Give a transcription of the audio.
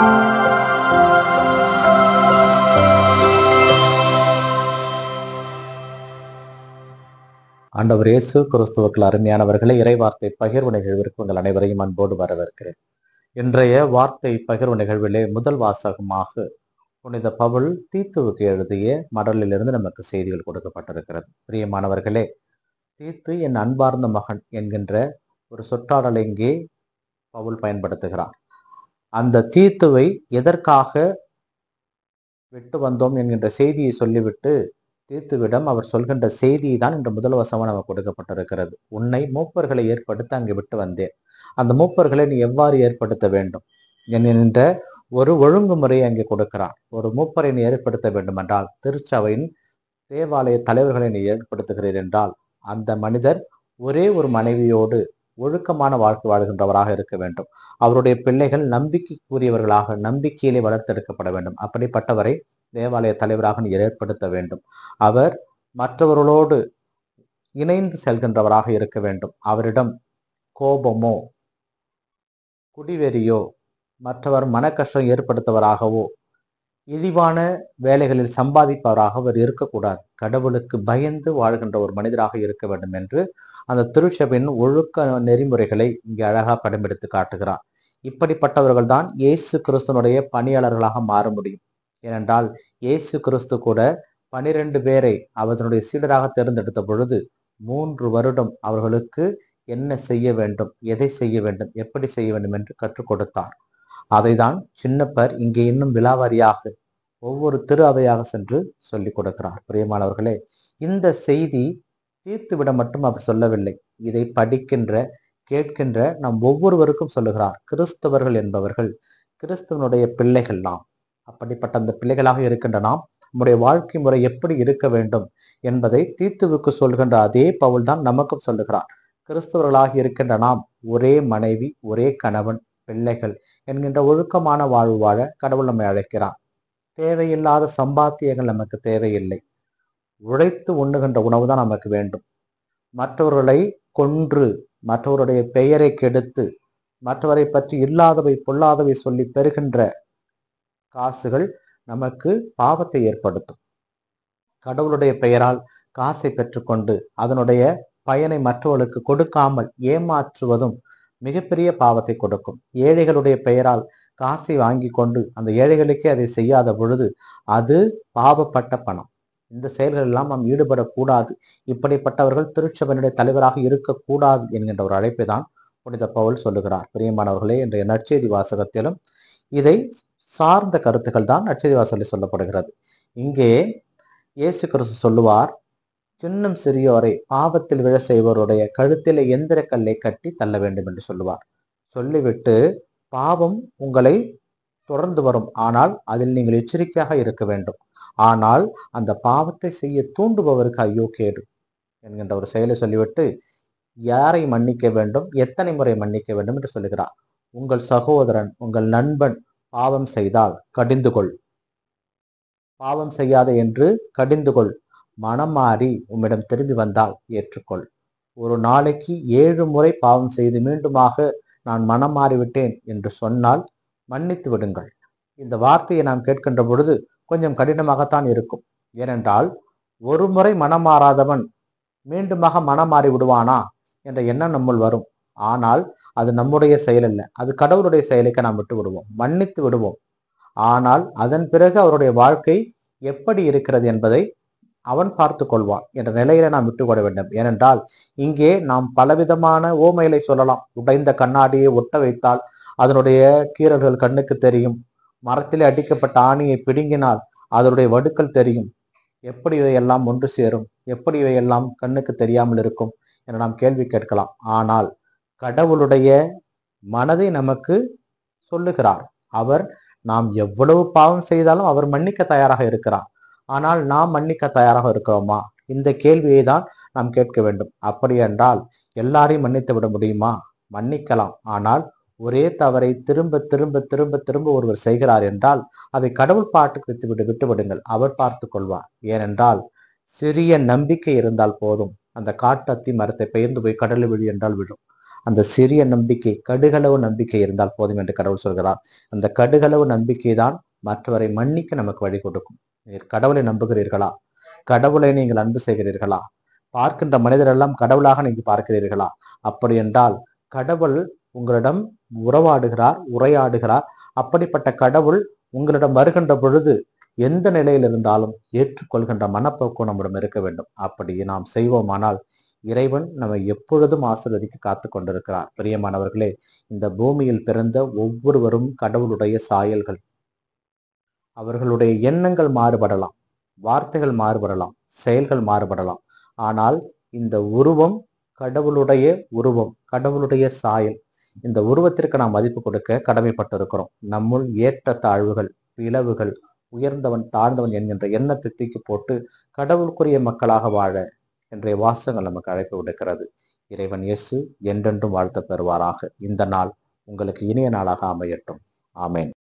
ஆண்டவர் இயேசு கிறிஸ்துவுக்குள் அருமையானவர்களை இறைவார்த்தை பகிர்வு நிகழ்விற்கு உங்கள் அனைவரையும் அன்போடு வரவேற்கிறேன் இன்றைய வார்த்தை பகிர்வு நிகழ்விலே முதல் வாசகமாக புனித பவுல் தீத்துவுக்கு எழுதிய மடலிலிருந்து நமக்கு செய்திகள் கொடுக்கப்பட்டிருக்கிறது பிரியமானவர்களே தீத்து என் அன்பார்ந்த மகன் என்கின்ற ஒரு சொற்றாடலை இங்கே பவுல் பயன்படுத்துகிறார் அந்த தீத்துவை எதற்காக விட்டு வந்தோம் என்கின்ற செய்தியை சொல்லிவிட்டு தீத்துவிடம் அவர் சொல்கின்ற செய்தியை தான் இன்று முதல் வசமாக நமக்கு கொடுக்கப்பட்டிருக்கிறது உன்னை மூப்பர்களை ஏற்படுத்த அங்கே விட்டு வந்தேன் அந்த மூப்பர்களை நீ எவ்வாறு ஏற்படுத்த வேண்டும் என்கின்ற ஒரு ஒழுங்குமுறையை அங்கே கொடுக்கிறார் ஒரு மூப்பரை நீ ஏற்படுத்த வேண்டும் என்றால் திருச்சபையின் தேவாலய தலைவர்களை நீ ஏற்படுத்துகிறீர் என்றால் அந்த மனிதர் ஒரே ஒரு மனைவியோடு ஒழுக்கமான வாழ்க்கை வாழ்கின்றவராக இருக்க வேண்டும் அவருடைய பிள்ளைகள் நம்பிக்கைக்குரியவர்களாக நம்பிக்கையிலே வளர்த்தெடுக்கப்பட வேண்டும் அப்படிப்பட்டவரை தேவாலய தலைவராக நீ ஏற்படுத்த வேண்டும் அவர் மற்றவர்களோடு இணைந்து செல்கின்றவராக இருக்க வேண்டும் அவரிடம் கோபமோ குடிவெறியோ மற்றவர் மனக்கஷ்டம் ஏற்படுத்தவராகவோ இழிவான வேலைகளில் சம்பாதிப்பவராக அவர் இருக்கக்கூடாது கடவுளுக்கு பயந்து வாழ்கின்ற ஒரு மனிதராக இருக்க வேண்டும் என்று அந்த திருச்சபின் ஒழுக்க நெறிமுறைகளை இங்கே அழகா படமெடுத்து காட்டுகிறார் இப்படிப்பட்டவர்கள் தான் இயேசு கிறிஸ்தனுடைய பணியாளர்களாக மாற முடியும் ஏனென்றால் இயேசு கிறிஸ்து கூட பனிரெண்டு பேரை அவர்களுடைய சீடராக தேர்ந்தெடுத்த பொழுது மூன்று வருடம் அவர்களுக்கு என்ன செய்ய வேண்டும் எதை செய்ய வேண்டும் எப்படி செய்ய வேண்டும் என்று கற்றுக் கொடுத்தார் அதைதான் சின்னப்பர் இங்கே இன்னும் விலாவாரியாக ஒவ்வொரு திரு அவையாக சென்று சொல்லிக் கொடுக்கிறார் பிரியமானவர்களே இந்த செய்தி தீர்த்துவிட மட்டும் அவர் சொல்லவில்லை இதை படிக்கின்ற கேட்கின்ற நாம் ஒவ்வொருவருக்கும் சொல்லுகிறார் கிறிஸ்தவர்கள் என்பவர்கள் கிறிஸ்தவனுடைய பிள்ளைகள் நாம் அப்படிப்பட்ட அந்த பிள்ளைகளாக இருக்கின்ற நாம் நம்முடைய வாழ்க்கை முறை எப்படி இருக்க வேண்டும் என்பதை தீத்துவுக்கு சொல்கின்ற அதே பவுல் தான் நமக்கும் சொல்லுகிறார் கிறிஸ்தவர்களாக இருக்கின்ற நாம் ஒரே மனைவி ஒரே கணவன் பிள்ளைகள் என்கின்ற ஒழுக்கமான வாழ்வு வாழ கடவுள் நம்மை அழைக்கிறார் தேவையில்லாத சம்பாத்தியங்கள் நமக்கு தேவையில்லை உழைத்து உண்ணுகின்ற உணவு தான் நமக்கு வேண்டும் மற்றவர்களை கொன்று மற்றவருடைய பெயரை கெடுத்து மற்றவரை பற்றி இல்லாதவை பொல்லாதவை சொல்லி பெறுகின்ற காசுகள் நமக்கு பாவத்தை ஏற்படுத்தும் கடவுளுடைய பெயரால் காசை பெற்றுக்கொண்டு அதனுடைய பயனை மற்றவர்களுக்கு கொடுக்காமல் ஏமாற்றுவதும் மிகப்பெரிய பாவத்தை கொடுக்கும் ஏழைகளுடைய பெயரால் காசை வாங்கி கொண்டு அந்த ஏழைகளுக்கே அதை செய்யாத பொழுது அது பாவப்பட்ட பணம் இந்த செயல்கள் எல்லாம் நாம் ஈடுபடக்கூடாது இப்படிப்பட்டவர்கள் திருச்சபனுடைய தலைவராக இருக்கக்கூடாது என்கின்ற ஒரு அழைப்பை தான் புனித பவுல் சொல்லுகிறார் பிரியமானவர்களே என்ற நற்செய்தி வாசகத்திலும் இதை சார்ந்த கருத்துக்கள் தான் நற்செய்தி வாசலில் சொல்லப்படுகிறது இங்கே இயேசு கிறிஸ்து சொல்லுவார் சின்னம் சிறியோரை பாவத்தில் விழ செய்வருடைய கழுத்திலே எந்திர கல்லை கட்டி தள்ள வேண்டும் என்று சொல்லுவார் சொல்லிவிட்டு பாவம் உங்களை தொடர்ந்து வரும் ஆனால் அதில் நீங்கள் எச்சரிக்கையாக இருக்க வேண்டும் ஆனால் அந்த பாவத்தை செய்ய தூண்டுபவருக்கு ஐயோ கேடு என்கின்ற ஒரு செயலை சொல்லிவிட்டு யாரை மன்னிக்க வேண்டும் எத்தனை முறை மன்னிக்க வேண்டும் என்று சொல்லுகிறார் உங்கள் சகோதரன் உங்கள் நண்பன் பாவம் செய்தால் கடிந்து கொள் பாவம் செய்யாத என்று கடிந்து கொள் மனம் மாறி உம்மிடம் திரும்பி வந்தால் ஏற்றுக்கொள் ஒரு நாளைக்கு ஏழு முறை பாவம் செய்து மீண்டுமாக நான் மனம் மாறிவிட்டேன் என்று சொன்னால் மன்னித்து விடுங்கள் இந்த வார்த்தையை நாம் கேட்கின்ற பொழுது கொஞ்சம் கடினமாகத்தான் இருக்கும் ஏனென்றால் ஒரு முறை மனம் மாறாதவன் மீண்டுமாக மனம் மாறி விடுவானா என்ற எண்ணம் நம்முள் வரும் ஆனால் அது நம்முடைய செயல் அல்ல அது கடவுளுடைய செயலுக்கு நாம் விட்டு விடுவோம் மன்னித்து விடுவோம் ஆனால் அதன் பிறகு அவருடைய வாழ்க்கை எப்படி இருக்கிறது என்பதை அவன் பார்த்து கொள்வான் என்ற நிலையில நாம் விட்டுக்கொட வேண்டும் ஏனென்றால் இங்கே நாம் பலவிதமான ஓமைகளை சொல்லலாம் உடைந்த கண்ணாடியை ஒட்ட வைத்தால் அதனுடைய கீறல்கள் கண்ணுக்கு தெரியும் மரத்திலே அடிக்கப்பட்ட ஆணியை பிடுங்கினால் அதனுடைய வடுக்கள் தெரியும் எப்படி இவையெல்லாம் ஒன்று சேரும் எப்படி இவையெல்லாம் கண்ணுக்கு தெரியாமல் இருக்கும் என நாம் கேள்வி கேட்கலாம் ஆனால் கடவுளுடைய மனதை நமக்கு சொல்லுகிறார் அவர் நாம் எவ்வளவு பாவம் செய்தாலும் அவர் மன்னிக்க தயாராக இருக்கிறார் ஆனால் நாம் மன்னிக்க தயாராக இருக்கிறோமா இந்த கேள்வியை தான் நாம் கேட்க வேண்டும் அப்படி என்றால் எல்லாரையும் மன்னித்து விட முடியுமா மன்னிக்கலாம் ஆனால் ஒரே தவறை திரும்ப திரும்ப திரும்ப திரும்ப ஒருவர் செய்கிறார் என்றால் அதை கடவுள் பாட்டுக்கு விட்டு விட்டு விட்டு விடுங்கள் அவர் பார்த்து கொள்வார் ஏனென்றால் சிறிய நம்பிக்கை இருந்தால் போதும் அந்த காட்டத்தி மரத்தை பெயர்ந்து போய் கடலில் விழு என்றால் விழும் அந்த சிறிய நம்பிக்கை கடுகளவு நம்பிக்கை இருந்தால் போதும் என்று கடவுள் சொல்கிறார் அந்த கடுகளவு நம்பிக்கை தான் மற்றவரை மன்னிக்க நமக்கு வழி கொடுக்கும் நீர் கடவுளை நம்புகிறீர்களா கடவுளை நீங்கள் அன்பு செய்கிறீர்களா பார்க்கின்ற மனிதரெல்லாம் கடவுளாக நீங்கள் பார்க்கிறீர்களா அப்படி என்றால் கடவுள் உங்களிடம் உறவாடுகிறார் உரையாடுகிறார் அப்படிப்பட்ட கடவுள் உங்களிடம் வருகின்ற பொழுது எந்த நிலையில் இருந்தாலும் ஏற்றுக்கொள்கின்ற மனப்போக்கம் நம்மிடம் இருக்க வேண்டும் அப்படி நாம் செய்வோமானால் இறைவன் நம்மை எப்பொழுதும் ஆசீர்வதிக்க காத்து கொண்டிருக்கிறார் பிரியமானவர்களே இந்த பூமியில் பிறந்த ஒவ்வொருவரும் கடவுளுடைய சாயல்கள் அவர்களுடைய எண்ணங்கள் மாறுபடலாம் வார்த்தைகள் மாறுபடலாம் செயல்கள் மாறுபடலாம் ஆனால் இந்த உருவம் கடவுளுடைய உருவம் கடவுளுடைய சாயல் இந்த உருவத்திற்கு நாம் மதிப்பு கொடுக்க கடமைப்பட்டிருக்கிறோம் நம்முள் ஏற்ற தாழ்வுகள் பிளவுகள் உயர்ந்தவன் தாழ்ந்தவன் என்கின்ற எண்ணத்தை தூக்கி போட்டு கடவுளுக்குரிய மக்களாக வாழ இன்றைய வாசகங்கள் நமக்கு அழைப்பு விடுக்கிறது இறைவன் இயேசு என்றென்றும் வாழ்த்த பெறுவாராக இந்த நாள் உங்களுக்கு இனிய நாளாக அமையட்டும் ஆமேன்